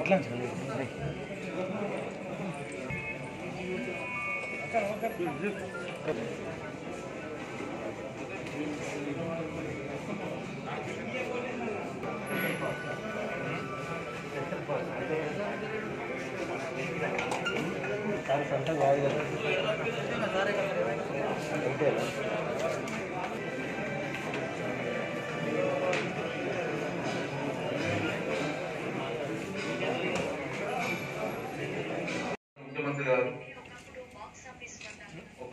ముఖ్యమంత్రి గారు ఒక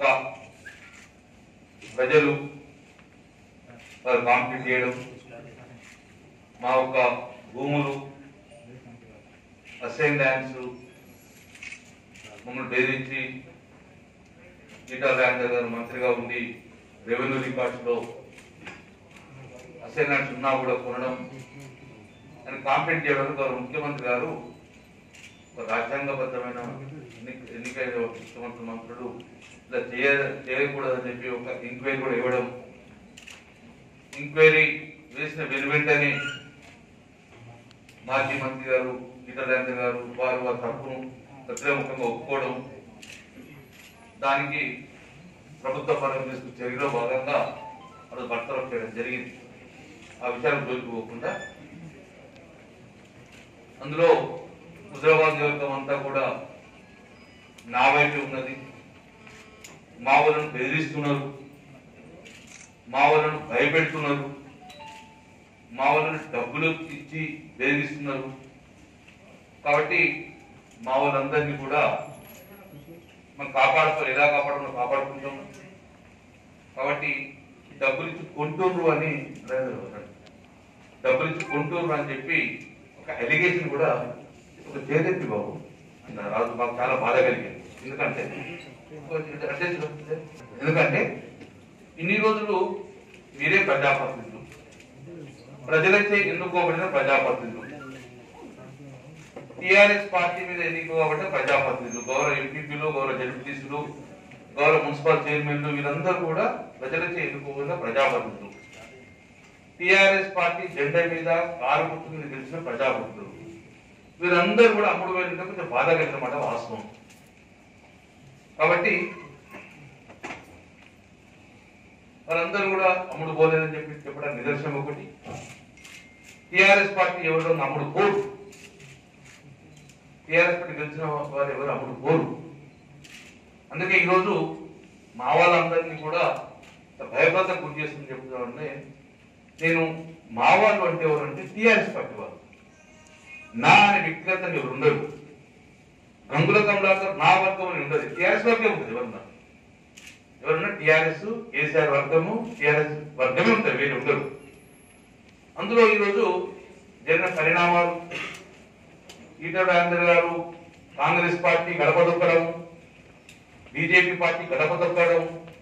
ప్రజలు వారు కాంప్లీట్ చేయడం మా యొక్క భూములు అసైన్ ల్యాండ్స్ మమ్మల్ని బెదిరించి ఈటా రాజేందర్ గారు మంత్రిగా ఉండి రెవెన్యూ రికార్డ్స్ లో అసైన్ ల్యాండ్స్ ఉన్నా కూడా కొనడం అని కాంప్లీట్ చేయడానికి వారు ముఖ్యమంత్రి గారు ఒక రాజ్యాంగబద్ధమైన ఎన్ని- ఎన్నికైన ఒక ముఖ్యమంత్రి మంత్రులు ఇలా చేయ చేయకూడదని చెప్పి ఒక ఎంక్వైరీ కూడా ఇవ్వడం ఎంక్వైరీ వేసిన వెను వెంటనే మాజీ మంత్రి గారు గీతారాజు గారు వారు వారి తప్పును ప్రత్యేకంగా ఒప్పుకోవడం దానికి ప్రభుత్వ పరంగా తీసుకున్న చర్యలో భాగంగా అది బర్తరఫ్ చేయడం జరిగింది ఆ విషయాలు జోలికి పోకుండా అందులో హుజరాబాద్ నియోజకవర్గం అంతా కూడా నా వైపే ఉన్నది మా వాళ్ళను బెదిరిస్తున్నారు మా వాళ్ళను భయపెడుతున్నారు మా వాళ్ళను డబ్బులు ఇచ్చి బెదిరిస్తున్నారు కాబట్టి మా వాళ్ళందరినీ కూడా మనం కాపాడుకోవాలి ఎలా కాపాడుకున్నా కాపాడుకుంటాం కాబట్టి ఈ డబ్బులు ఇచ్చి కొంటూరు అని నరేంద్ర మోదీ అన్నాడు. డబ్బులు ఇచ్చి కొంటూరు అని చెప్పి ఒక ఎలిగేషన్ కూడా ఒక చేదెత్తి బాబు అన్నారు. రాజు మాకు చాలా బాధ కలిగింది ఎందుకంటే అధ్యక్షుడు, ఎందుకంటే ఇన్ని రోజులు మీరే ప్రజాప్రతినిధులు ప్రజలచే ఎన్నుకోబడిన ప్రజాప్రతినిధులు టిఆర్ఎస్ పార్టీ మీద ఎన్నుకోబడిన ప్రజాప్రతినిధులు గౌరవ ఎంపీపీలు గౌరవ జడ్పీటీసులు గౌరవ మున్సిపల్ చైర్మన్లు వీరందరూ కూడా ప్రజలచే ఎన్నుకోబడిన ప్రజాప్రతినిధులు టిఆర్ఎస్ పార్టీ జెండా మీద కారు గుర్తు మీద గెలిచిన ప్రజాప్రతినిధులు వీరందరూ కూడా అమ్ముడు వెళ్ళిన కొంచెం బాధ కలిగిన మాట వాస్తవం కాబట్టి వారందరూ కూడా అమ్ముడు పోలేదని చెప్పి చెప్పడానికి నిదర్శనం ఒకటి టిఆర్ఎస్ పార్టీ ఎవరిలో అమ్ముడు పోరు టిఆర్ఎస్ పార్టీ గెలిచిన వారు ఎవరు అమ్ముడు పోరు అందుకే ఈరోజు మా వాళ్ళందరినీ కూడా భయభ్రాంతం గురి చేస్తుంది చెప్తున్నానంటే నేను మా వాళ్ళు అంటే ఎవరంటే టిఆర్ఎస్ పార్టీ వాళ్ళు నా అనే వ్యక్తిగతంగా ఎవరు ఉండరు గంగుల కమలాకర్ నా వర్గం అని ఉండదు టిఆర్ఎస్ వర్గం ఉంటుంది ఎవరన్నా ఎవరన్నా టిఆర్ఎస్ కేసీఆర్ వర్గము టిఆర్ఎస్ వర్గమే ఉంటుంది వేరే ఉండరు అందులో ఈరోజు జరిగిన పరిణామాలు ఈటల రాజేందర్ గారు కాంగ్రెస్ పార్టీ గడప దొక్కడం బీజేపీ పార్టీ గడప దొక్కడం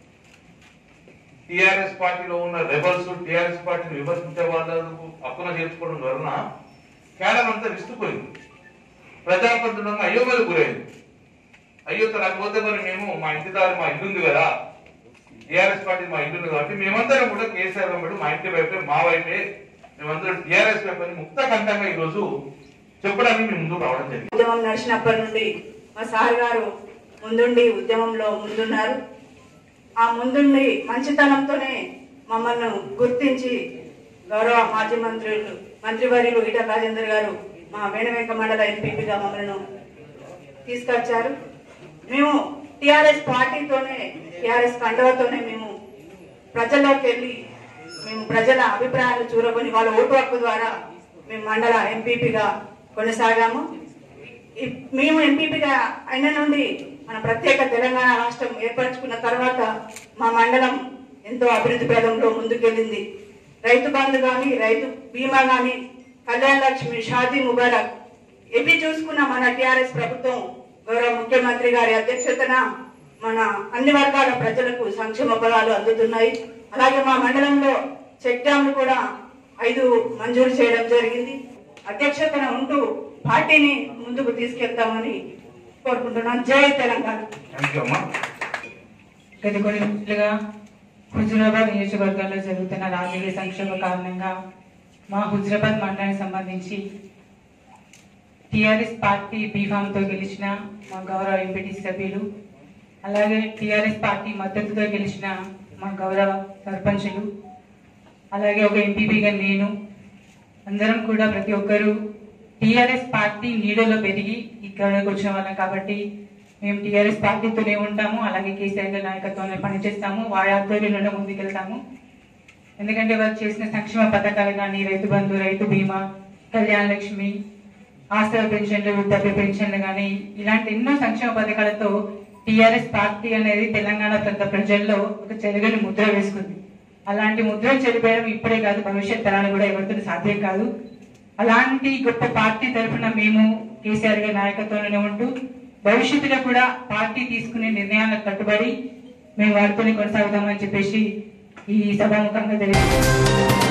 టిఆర్ఎస్ పార్టీలో ఉన్న రెబల్స్ టిఆర్ఎస్ పార్టీని విమర్శించే వాళ్ళకు హక్కున చేర్చుకోవడం వలన కేడర్ అంతా విస్తుపోయింది ప్రజాప్రతినిధులంగా అయోమలు గురైంది అయ్యో లేకపోతే మరి మేము మా ఇంటి దారి మా ఇల్లు ఉంది కదా టిఆర్ఎస్ పార్టీ మా ఇల్లు ఉంది కాబట్టి మేమందరం కూడా కేసీఆర్ వెంబడి మా ఇంటి వైపే మా వైపే మేమందరం టిఆర్ఎస్ వైపు అని ముక్త కంఠంగా ఈ రోజు చెప్పడానికి మేము ముందుకు రావడం జరిగింది ఉద్యమం నడిచినప్పటి నుండి మా సార్ గారు ముందుండి ఉద్యమంలో ముందున్నారు ఆ ముందుండి మంచితనంతోనే మమ్మల్ని గుర్తించి గౌరవ మాజీ మంత్రులు మంత్రివర్యులు ఈటల రాజేందర్ గారు మా వేణవెంక మండల ఎంపీపీగా మమ్మల్ని తీసుకొచ్చారు మేము టిఆర్ఎస్ పార్టీతోనే టిఆర్ఎస్ కండవతోనే మేము ప్రజల్లోకి వెళ్ళి మేము ప్రజల అభిప్రాయాలు చూరగొని వాళ్ళ ఓటు హక్కు ద్వారా మేము మండల ఎంపీపీగా కొనసాగాము ఈ- మేము ఎంపీపీగా అయిన నుండి మన ప్రత్యేక తెలంగాణ రాష్ట్రం ఏర్పరచుకున్న తర్వాత మా మండలం ఎంతో అభివృద్ధి ప్రదంలో ముందుకెళ్ళింది రైతు బంధు కానీ రైతు బీమా కానీ కళ్యాణ లక్ష్మి షాదీ ముబారక్ ఎవి చూసుకున్న మన టిఆర్ఎస్ ప్రభుత్వం గౌరవ ముఖ్యమంత్రి గారి అధ్యక్షతన మన అన్ని వర్గాల ప్రజలకు సంక్షేమ ఫలాలు అందుతున్నాయి అలాగే మా మండలంలో చెక్ డ్యాంలు కూడా ఐదు మంజూరు చేయడం జరిగింది అధ్యక్షతన ఉంటూ పార్టీని ముందుకు తీసుకెళ్తామని కోరుకుంటున్నాను జై తెలంగాణ థ్యాంక్ యూ అమ్మా గత కొన్ని రోజులుగా హుజురాబాద్ నియోజకవర్గంలో జరుగుతున్న రాజకీయ సంక్షోభ కారణంగా మా హుజురాబాద్ మండలానికి సంబంధించి టిఆర్ఎస్ పార్టీ బీఫామ్ తో గెలిచిన మా గౌరవ ఎంపీటీ సభ్యులు అలాగే టిఆర్ఎస్ పార్టీ మద్దతుతో గెలిచిన మా గౌరవ సర్పంచులు అలాగే ఒక ఎంపీపీగా నేను అందరం కూడా ప్రతి ఒక్కరూ టిఆర్ఎస్ పార్టీ నీడలో పెరిగి ఇక్కడికి వచ్చిన వాళ్ళం కాబట్టి మేము టిఆర్ఎస్ పార్టీతోనే ఉంటాము అలాగే కేసీఆర్ గారి నాయకత్వంలో పనిచేస్తాము వారి ఆధ్వర్యంలోనే ముందుకెళ్తాము ఎందుకంటే వారు చేసిన సంక్షేమ పథకాలు కానీ రైతు బంధు రైతు బీమా కళ్యాణ లక్ష్మి ఆస్తుల పెన్షన్లు వృద్ధాప్య పెన్షన్లు కానీ ఇలాంటి ఎన్నో సంక్షేమ పథకాలతో టిఆర్ఎస్ పార్టీ అనేది తెలంగాణ పెద్ద ప్రజల్లో ఒక చెరుగని ముద్ర వేసుకుంది అలాంటి ముద్ర చెరిపేయడం ఇప్పుడే కాదు భవిష్యత్ తరాలు కూడా ఎవరితో సాధ్యం కాదు అలాంటి గొప్ప పార్టీ తరఫున మేము కేసీఆర్ గారి నాయకత్వంలోనే ఉంటూ భవిష్యత్తులో కూడా పార్టీ తీసుకునే నిర్ణయాలకు కట్టుబడి మేము వారితోనే కొనసాగుతామని చెప్పేసి ఈ సభాముఖంగా తెలియజేస్తున్నాం